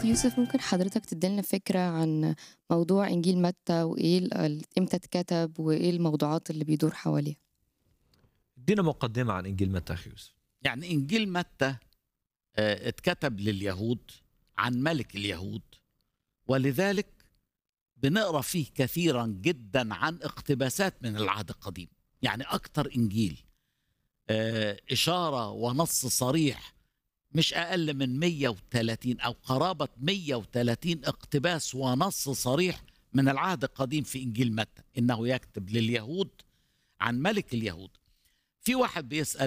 يوسف ممكن حضرتك تديلنا فكرة عن موضوع إنجيل متى وإيه ال- ال- إمتى اتكتب وإيه الموضوعات اللي بيدور حواليها ادينا مقدمة عن إنجيل متى أخي يوسف يعني انجيل متى آه، اتكتب لليهود عن ملك اليهود ولذلك بنقرا فيه كثيرا جدا عن اقتباسات من العهد القديم يعني اكتر انجيل آه، اشاره ونص صريح مش اقل من 130 او قرابه 130 اقتباس ونص صريح من العهد القديم في انجيل متى انه يكتب لليهود عن ملك اليهود في واحد بيسال